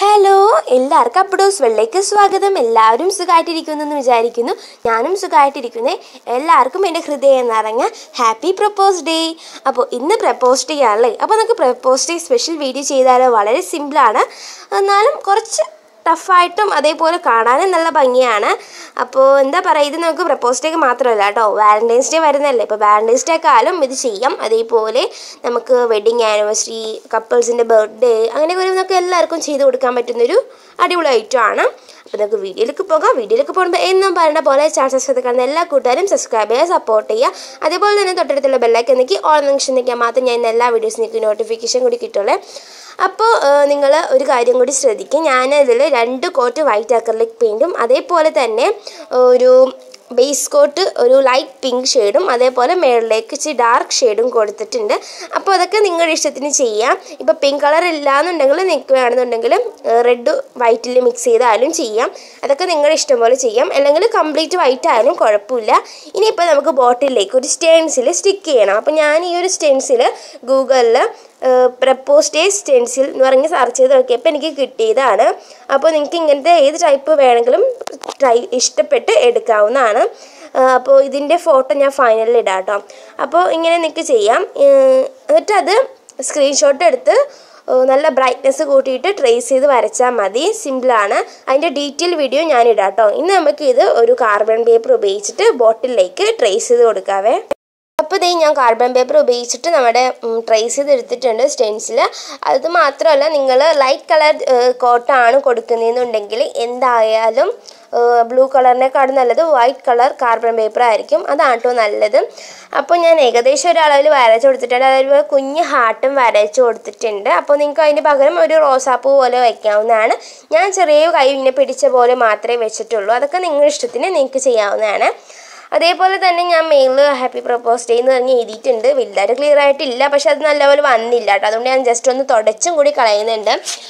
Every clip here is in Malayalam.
ഹലോ എല്ലാവർക്കും അപ്ഡോസ് വെള്ളയ്ക്ക് സ്വാഗതം എല്ലാവരും സുഖമായിട്ടിരിക്കുന്നു എന്ന് വിചാരിക്കുന്നു ഞാനും സുഖമായിട്ടിരിക്കുന്നേ എല്ലാവർക്കും എൻ്റെ ഹൃദയം നിറഞ്ഞ ഹാപ്പി പ്രപ്പോസ് ഡേ അപ്പോൾ ഇന്ന് പ്രപ്പോസ് ഡേ ആണല്ലേ അപ്പോൾ നമുക്ക് പ്രപ്പോസ് ഡേ സ്പെഷ്യൽ വീഡിയോ ചെയ്താലോ വളരെ സിമ്പിളാണ് എന്നാലും കുറച്ച് ടഫായിട്ടും അതേപോലെ കാണാനും നല്ല ഭംഗിയാണ് അപ്പോൾ എന്താ പറയുക ഇത് നമുക്ക് പ്രപ്പോസ് ഡേക്ക് മാത്രമല്ല കേട്ടോ വാലൻറ്റൈൻസ് ഡേ വരുന്നതല്ലേ ഇപ്പോൾ വാലൻറ്റൈൻസ് ഡേ കാലം ഇത് ചെയ്യാം അതേപോലെ നമുക്ക് വെഡിങ് ആനിവേഴ്സറി കപ്പിൾസിൻ്റെ ബർത്ത്ഡേ അങ്ങനെ വരുന്നതൊക്കെ എല്ലാവർക്കും ചെയ്ത് കൊടുക്കാൻ പറ്റുന്നൊരു അടിപൊളി ഐറ്റം ആണ് അപ്പോൾ നമുക്ക് വീഡിയോയിലേക്ക് പോകാം വീഡിയോയിലേക്ക് പോകുമ്പോൾ എന്നും പറയുന്ന പോലെ ചാനൽ സബ്സ്ക്രൈബ് കാണുന്ന എല്ലാ കൂട്ടുകാരും സബ്സ്ക്രൈബ് ചെയ്യുക സപ്പോർട്ട് ചെയ്യുക അതേപോലെ തന്നെ തൊട്ടടുത്തുള്ള ബെല്ലൈക്ക് എനിക്ക് ഓൾ നിമിഷം നിൽക്കാൻ മാത്രം ഞാൻ ഇന്ന് എല്ലാ വീഡിയോസും നിങ്ങൾക്ക് നോട്ടിഫിക്കേഷൻ കൂടി കിട്ടുള്ളൂ അപ്പോൾ നിങ്ങൾ ഒരു കാര്യം കൂടി ശ്രദ്ധിക്കുക ഞാൻ ഇതിൽ രണ്ട് കോട്ട് വൈറ്റ് അക്രലിക് പെയിൻറ്റും അതേപോലെ തന്നെ ഒരു ബേസ് കോട്ട് ഒരു ലൈറ്റ് പിങ്ക് ഷെയ്ഡും അതേപോലെ മേളിലേക്ക് ഇച്ചിരി ഡാർക്ക് ഷെയ്ഡും കൊടുത്തിട്ടുണ്ട് അപ്പോൾ അതൊക്കെ നിങ്ങളുടെ ഇഷ്ടത്തിന് ചെയ്യാം ഇപ്പോൾ പിങ്ക് കളർ ഇല്ലാന്നുണ്ടെങ്കിൽ നിങ്ങൾക്ക് വേണമെന്നുണ്ടെങ്കിൽ റെഡ് വൈറ്റിൽ മിക്സ് ചെയ്താലും ചെയ്യാം അതൊക്കെ നിങ്ങളുടെ ഇഷ്ടം പോലെ ചെയ്യാം അല്ലെങ്കിൽ കംപ്ലീറ്റ് വൈറ്റ് ആയാലും കുഴപ്പമില്ല ഇനിയിപ്പോൾ നമുക്ക് ബോട്ടിലേക്ക് ഒരു സ്റ്റെൻസിൽ സ്റ്റിക്ക് ചെയ്യണം അപ്പോൾ ഞാൻ ഈ ഒരു സ്റ്റെൻസിൽ ഗൂഗിളിൽ പ്രപ്പോസ് ഡേ സ്റ്റെൻസിൽ എന്ന് പറഞ്ഞ് സെർച്ച് ചെയ്ത് നോക്കിയപ്പോൾ എനിക്ക് കിട്ടിയതാണ് അപ്പോൾ നിങ്ങൾക്ക് ഇങ്ങനത്തെ ഏത് ടൈപ്പ് വേണമെങ്കിലും ട്രൈ ഇഷ്ടപ്പെട്ട് എടുക്കാവുന്നതാണ് അപ്പോൾ ഇതിൻ്റെ ഫോട്ടോ ഞാൻ ഫൈനലിൽ ഇടാം കേട്ടോ അപ്പോൾ ഇങ്ങനെ നിങ്ങൾക്ക് ചെയ്യാം എന്നിട്ട് അത് സ്ക്രീൻഷോട്ട് എടുത്ത് നല്ല ബ്രൈറ്റ്നെസ് കൂട്ടിയിട്ട് ട്രേസ് ചെയ്ത് വരച്ചാൽ മതി സിമ്പിളാണ് അതിൻ്റെ ഡീറ്റെയിൽ വീഡിയോ ഞാൻ ഇടാം കേട്ടോ ഇന്ന് നമുക്ക് ഇത് ഒരു കാർബൺ പേപ്പർ ഉപയോഗിച്ചിട്ട് ബോട്ടിലേക്ക് ട്രേസ് ചെയ്ത് കൊടുക്കാവേ അപ്പോൾ ഇതേ ഞാൻ കാർബൺ പേപ്പർ ഉപയോഗിച്ചിട്ട് നമ്മുടെ ട്രേസ് ചെയ്ത് എടുത്തിട്ടുണ്ട് സ്റ്റെൻസിൽ അത് മാത്രമല്ല നിങ്ങൾ ലൈറ്റ് കളർ കോട്ടാണ് കൊടുക്കുന്നതെന്നുണ്ടെങ്കിൽ എന്തായാലും ബ്ലൂ കളറിനേക്കാളും നല്ലത് വൈറ്റ് കളർ കാർബൺ പേപ്പർ ആയിരിക്കും അതാണ് കേട്ടോ നല്ലത് അപ്പോൾ ഞാൻ ഏകദേശം ഒരു അളവിൽ വരച്ച് കൊടുത്തിട്ടുണ്ട് അതായത് കുഞ്ഞ് ഹാർട്ടും വരച്ച് കൊടുത്തിട്ടുണ്ട് അപ്പോൾ നിങ്ങൾക്ക് അതിന് പകരം ഒരു റോസാപ്പൂ പോലെ വയ്ക്കാവുന്നതാണ് ഞാൻ ചെറിയ കൈ ഇങ്ങനെ പിടിച്ച പോലെ മാത്രമേ വെച്ചിട്ടുള്ളൂ അതൊക്കെ നിങ്ങളുടെ ഇഷ്ടത്തിന് നിങ്ങൾക്ക് ചെയ്യാവുന്നതാണ് അതേപോലെ തന്നെ ഞാൻ മെയിലിൽ ഹാപ്പി പ്രപ്പോസ് ഡേ എന്ന് പറഞ്ഞ് എഴുതിയിട്ടുണ്ട് വലുതായിട്ട് ക്ലിയർ ആയിട്ടില്ല പക്ഷെ അത് നല്ലപോലെ വന്നില്ല കേട്ടോ അതുകൊണ്ട് ഞാൻ ജസ്റ്റ് ഒന്ന് തുടച്ചും കൂടി കളയുന്നുണ്ട്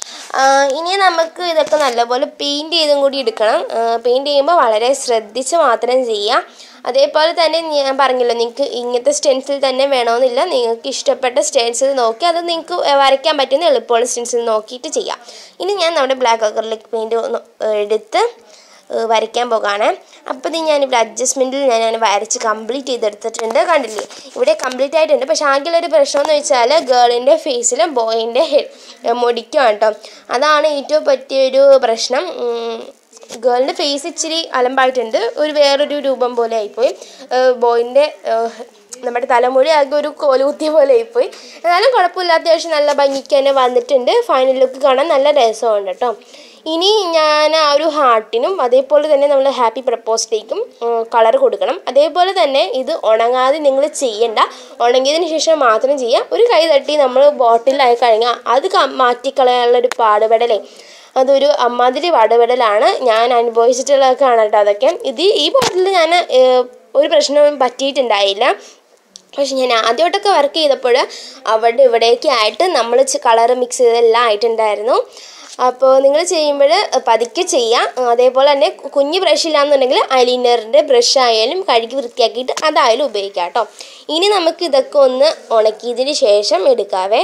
ഇനി നമുക്ക് ഇതൊക്കെ നല്ലപോലെ പെയിൻറ്റ് ചെയ്തും കൂടി എടുക്കണം പെയിൻറ്റ് ചെയ്യുമ്പോൾ വളരെ ശ്രദ്ധിച്ച് മാത്രം ചെയ്യാം അതേപോലെ തന്നെ ഞാൻ പറഞ്ഞല്ലോ നിങ്ങൾക്ക് ഇങ്ങനത്തെ സ്റ്റെൻസിൽ തന്നെ വേണമെന്നില്ല നിങ്ങൾക്ക് ഇഷ്ടപ്പെട്ട സ്റ്റെൻസിൽ നോക്കി അത് നിങ്ങൾക്ക് വരയ്ക്കാൻ പറ്റുന്ന എളുപ്പമുള്ള സ്റ്റെൻസിൽ നോക്കിയിട്ട് ചെയ്യാം ഇനി ഞാൻ നമ്മുടെ ബ്ലാക്ക് അക്രലിക് പെയിൻറ്റ് ഒന്ന് എടുത്ത് വരയ്ക്കാൻ പോകാണ് അപ്പോൾ ഇത് ഞാനിവിടെ അഡ്ജസ്റ്റ്മെൻറ്റിൽ ഞാൻ വരച്ച് കംപ്ലീറ്റ് ചെയ്തെടുത്തിട്ടുണ്ട് കണ്ടില്ലേ ഇവിടെ കംപ്ലീറ്റ് ആയിട്ടുണ്ട് പക്ഷേ ആകെയുള്ളൊരു പ്രശ്നം എന്ന് വെച്ചാൽ ഗേളിൻ്റെ ഫേസിലും ബോയിൻ്റെ ഹെഡ് മുടിക്കും കേട്ടോ അതാണ് ഏറ്റവും പറ്റിയൊരു പ്രശ്നം ഗേളിൻ്റെ ഫേസ് ഇച്ചിരി അലമ്പായിട്ടുണ്ട് ഒരു വേറൊരു രൂപം പോലെ ആയിപ്പോയി ബോയിൻ്റെ നമ്മുടെ തലമുടി ആകെ ഒരു കോലുകുത്തിയ പോലെ ആയിപ്പോയി എന്നാലും കുഴപ്പമില്ല അത്യാവശ്യം നല്ല ഭംഗിക്ക് തന്നെ വന്നിട്ടുണ്ട് ഫൈനൽ ലുക്ക് കാണാൻ നല്ല രസമുണ്ട് കേട്ടോ ഇനി ഞാൻ ആ ഒരു ഹാർട്ടിനും അതേപോലെ തന്നെ നമ്മൾ ഹാപ്പി പ്രപ്പോസ് ഡേക്കും കളർ കൊടുക്കണം അതേപോലെ തന്നെ ഇത് ഉണങ്ങാതെ നിങ്ങൾ ചെയ്യണ്ട ഉണങ്ങിയതിന് ശേഷം മാത്രം ചെയ്യാം ഒരു കൈ തട്ടി നമ്മൾ ബോട്ടിലായി കഴിഞ്ഞാൽ അത് മാറ്റിക്കളയാനുള്ളൊരു പാടുപെടലേ അതൊരു അമ്മാതിരി പാടുപെടലാണ് ഞാൻ അനുഭവിച്ചിട്ടുള്ളതൊക്കെ ആണ് കേട്ടോ അതൊക്കെ ഇത് ഈ ബോട്ടിൽ ഞാൻ ഒരു പ്രശ്നവും പറ്റിയിട്ടുണ്ടായില്ല പക്ഷെ ഞാൻ ആദ്യമായിട്ടൊക്കെ വർക്ക് ചെയ്തപ്പോൾ അവിടെ ഇവിടെയൊക്കെ ആയിട്ട് നമ്മൾ കളർ മിക്സ് ചെയ്തെല്ലാം ആയിട്ടുണ്ടായിരുന്നു അപ്പോൾ നിങ്ങൾ ചെയ്യുമ്പോൾ പതുക്കെ ചെയ്യാം അതേപോലെ തന്നെ കുഞ്ഞ് ബ്രഷ് ഇല്ലാന്നുണ്ടെങ്കിൽ ഐലൈനറിൻ്റെ ബ്രഷ് ആയാലും കഴുകി വൃത്തിയാക്കിയിട്ട് അതായാലും ഉപയോഗിക്കാം കേട്ടോ ഇനി നമുക്ക് ഇതൊക്കെ ഒന്ന് ഉണക്കിയതിന് ശേഷം എടുക്കാവേ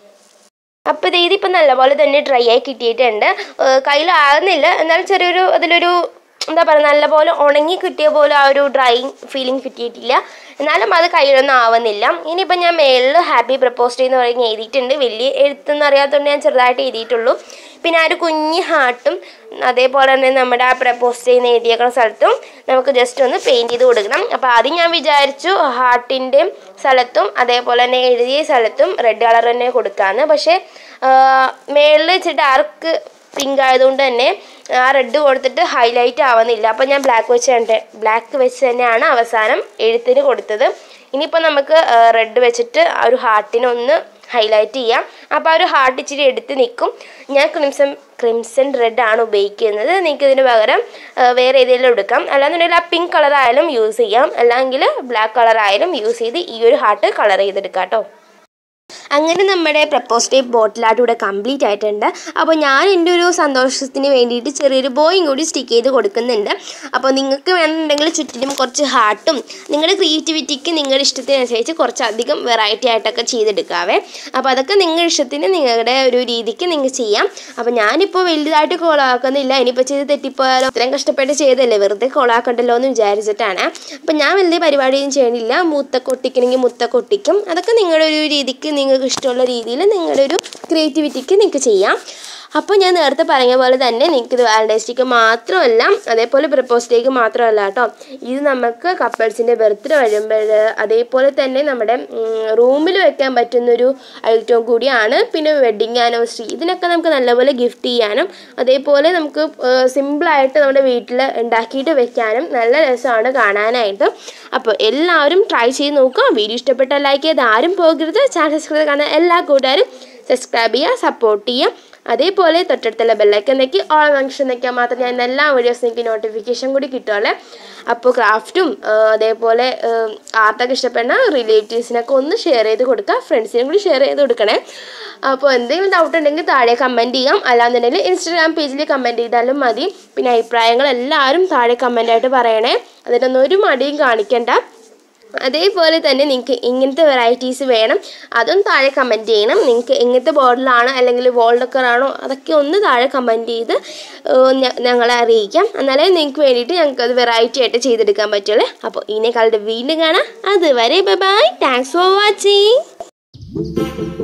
അപ്പോൾ ഇത് ഇതിപ്പോൾ നല്ലപോലെ തന്നെ ഡ്രൈ ആയി കിട്ടിയിട്ടുണ്ട് കയ്യിലാകുന്നില്ല എന്നാലും ചെറിയൊരു അതിലൊരു എന്താ പറയുക നല്ലപോലെ ഉണങ്ങി കിട്ടിയ പോലെ ആ ഒരു ഡ്രൈ ഫീലിംഗ് കിട്ടിയിട്ടില്ല എന്നാലും അത് കയ്യിലൊന്നും ആവുന്നില്ല ഇനിയിപ്പോൾ ഞാൻ മേളിൽ ഹാപ്പി പ്രപ്പോസ് ഡേ എന്ന് പറഞ്ഞ് എഴുതിയിട്ടുണ്ട് വലിയ എഴുത്തൊന്നും അറിയാത്തതുകൊണ്ട് ഞാൻ ചെറുതായിട്ട് എഴുതിയിട്ടുള്ളൂ പിന്നെ ആ ഒരു കുഞ്ഞ് ഹാർട്ടും അതേപോലെ തന്നെ നമ്മുടെ ആ പ്രപ്പോസ് ചെയ്യുന്ന എഴുതിയേക്കുന്ന സ്ഥലത്തും നമുക്ക് ജസ്റ്റ് ഒന്ന് പെയിൻറ്റ് ചെയ്ത് കൊടുക്കണം അപ്പോൾ ആദ്യം ഞാൻ വിചാരിച്ചു ഹാർട്ടിൻ്റെ സ്ഥലത്തും അതേപോലെ തന്നെ എഴുതിയ സ്ഥലത്തും റെഡ് കളർ തന്നെ കൊടുക്കാമെന്ന് പക്ഷേ മേളിൽ ഇച്ചിരി ഡാർക്ക് പിങ്ക് ആയതുകൊണ്ട് തന്നെ ആ റെഡ് കൊടുത്തിട്ട് ഹൈലൈറ്റ് ആവുന്നില്ല അപ്പോൾ ഞാൻ ബ്ലാക്ക് വെച്ച് തന്നെ ബ്ലാക്ക് വെച്ച് തന്നെയാണ് അവസാനം എഴുത്തിന് കൊടുത്തത് ഇനിയിപ്പോൾ നമുക്ക് റെഡ് വെച്ചിട്ട് ആ ഒരു ഹാർട്ടിനൊന്ന് ഹൈലൈറ്റ് ചെയ്യാം അപ്പോൾ ആ ഒരു ഹാർട്ട് ഇച്ചിരി എടുത്ത് നിൽക്കും ഞാൻ ക്രിംസൺ ക്രിംസൺ റെഡ് ആണ് ഉപയോഗിക്കുന്നത് നിങ്ങൾക്ക് ഇതിന് പകരം വേറെ ഏതെങ്കിലും എടുക്കാം അല്ലാന്നുണ്ടെങ്കിൽ ആ പിങ്ക് കളർ ആയാലും യൂസ് ചെയ്യാം അല്ലെങ്കിൽ ബ്ലാക്ക് കളർ ആയാലും യൂസ് ചെയ്ത് ഈ ഒരു ഹാർട്ട് കളർ ചെയ്തെടുക്കാം കേട്ടോ അങ്ങനെ നമ്മുടെ പ്രപ്പോസ് ടേപ്പ് ബോട്ടിലായിട്ട് ഇവിടെ കംപ്ലീറ്റ് ആയിട്ടുണ്ട് അപ്പോൾ ഞാൻ എൻ്റെ ഒരു സന്തോഷത്തിന് വേണ്ടിയിട്ട് ചെറിയൊരു ബോയും കൂടി സ്റ്റിക്ക് ചെയ്ത് കൊടുക്കുന്നുണ്ട് അപ്പോൾ നിങ്ങൾക്ക് വേണമെന്നുണ്ടെങ്കിൽ ചുറ്റിലും കുറച്ച് ഹാർട്ടും നിങ്ങളുടെ ക്രിയേറ്റിവിറ്റിക്ക് നിങ്ങളുടെ ഇഷ്ടത്തിനനുസരിച്ച് കുറച്ചധികം വെറൈറ്റി ആയിട്ടൊക്കെ ചെയ്തെടുക്കാവേ അപ്പോൾ അതൊക്കെ നിങ്ങളുടെ ഇഷ്ടത്തിന് നിങ്ങളുടെ ഒരു രീതിക്ക് നിങ്ങൾക്ക് ചെയ്യാം അപ്പോൾ ഞാനിപ്പോൾ വലുതായിട്ട് കോളാക്കുന്നില്ല ഇനിയിപ്പോൾ ചെയ്ത് തെറ്റിപ്പോയാലോ ഇത്രയും കഷ്ടപ്പെട്ട് ചെയ്തല്ലേ വെറുതെ കോളാക്കണ്ടല്ലോ എന്ന് വിചാരിച്ചിട്ടാണ് അപ്പം ഞാൻ വലിയ പരിപാടിയൊന്നും ചെയ്യണില്ല മുത്തൊക്കെ ഒട്ടിക്കണമെങ്കിൽ മുത്തൊക്കെ ഒട്ടിക്കും അതൊക്കെ നിങ്ങളുടെ ഒരു രീതിക്ക് നിങ്ങൾക്ക് ഇഷ്ടമുള്ള രീതിയിൽ നിങ്ങളുടെ ഒരു ക്രിയേറ്റിവിറ്റിക്ക് നിങ്ങൾക്ക് ചെയ്യാം അപ്പോൾ ഞാൻ നേരത്തെ പറഞ്ഞ പോലെ തന്നെ നിങ്ങൾക്ക് ഇത് വാലൻറ്റൈൻസ് ഡേക്ക് മാത്രമല്ല അതേപോലെ പ്രപ്പോസ് ഡേക്ക് മാത്രമല്ല കേട്ടോ ഇത് നമുക്ക് കപ്പിൾസിൻ്റെ ബർത്ത്ഡേ വരുമ്പോൾ അതേപോലെ തന്നെ നമ്മുടെ റൂമിൽ വെക്കാൻ പറ്റുന്നൊരു ഐറ്റവും കൂടിയാണ് പിന്നെ വെഡിങ് ആനിവേഴ്സറി ഇതിനൊക്കെ നമുക്ക് നല്ലപോലെ ഗിഫ്റ്റ് ചെയ്യാനും അതേപോലെ നമുക്ക് സിമ്പിളായിട്ട് നമ്മുടെ വീട്ടിൽ ഉണ്ടാക്കിയിട്ട് വെക്കാനും നല്ല രസമാണ് കാണാനായിട്ട് അപ്പോൾ എല്ലാവരും ട്രൈ ചെയ്ത് നോക്കുക വീഡിയോ ഇഷ്ടപ്പെട്ടാൽ ലൈക്ക് ചെയ്ത് ആരും പോകരുത് ചാനൽ സബ്സ്ക്രൈബ് കാണുന്ന എല്ലാ കൂട്ടുകാരും സബ്സ്ക്രൈബ് ചെയ്യുക സപ്പോർട്ട് ചെയ്യുക അതേപോലെ തൊട്ടടുത്തുള്ള ബെല്ലൈക്കൻ നെക്കി ഓൾ ഫംഗ്ഷൻ നെക്കിയാൽ മാത്രമേ ഞാൻ എല്ലാ വീഡിയോസ് എനിക്ക് നോട്ടിഫിക്കേഷൻ കൂടി കിട്ടുള്ളൂ അപ്പോൾ ക്രാഫ്റ്റും അതേപോലെ ആർട്ടൊക്കെ ഇഷ്ടപ്പെടുന്ന റിലേറ്റീവ്സിനൊക്കെ ഒന്ന് ഷെയർ ചെയ്ത് കൊടുക്കുക ഫ്രണ്ട്സിനും കൂടി ഷെയർ ചെയ്ത് കൊടുക്കണേ അപ്പോൾ എന്തെങ്കിലും ഡൗട്ട് ഉണ്ടെങ്കിൽ താഴെ കമൻറ്റ് ചെയ്യാം അല്ലാന്നുണ്ടെങ്കിൽ ഇൻസ്റ്റാഗ്രാം പേജിൽ കമൻറ്റ് ചെയ്താലും മതി പിന്നെ അഭിപ്രായങ്ങൾ എല്ലാവരും താഴെ കമൻ്റായിട്ട് പറയണേ അതിനൊന്നും ഒരു മടിയും കാണിക്കണ്ട അതേപോലെ തന്നെ നിങ്ങൾക്ക് ഇങ്ങനത്തെ വെറൈറ്റീസ് വേണം അതും താഴെ കമൻറ്റ് ചെയ്യണം നിങ്ങൾക്ക് എങ്ങനത്തെ ബോർഡിലാണ് അല്ലെങ്കിൽ വോൾ ഡെക്കറാണോ അതൊക്കെ ഒന്ന് താഴെ കമൻറ്റ് ചെയ്ത് ഞങ്ങളെ അറിയിക്കാം എന്നാലേ നിങ്ങൾക്ക് വേണ്ടിയിട്ട് ഞങ്ങൾക്ക് അത് വെറൈറ്റി ആയിട്ട് ചെയ്തെടുക്കാൻ പറ്റുള്ളൂ അപ്പോൾ ഇതിനേക്കാളുടെ വീണ്ടും കാണാം അതുവരെ ബൈ താങ്ക്സ് ഫോർ വാച്ചിങ്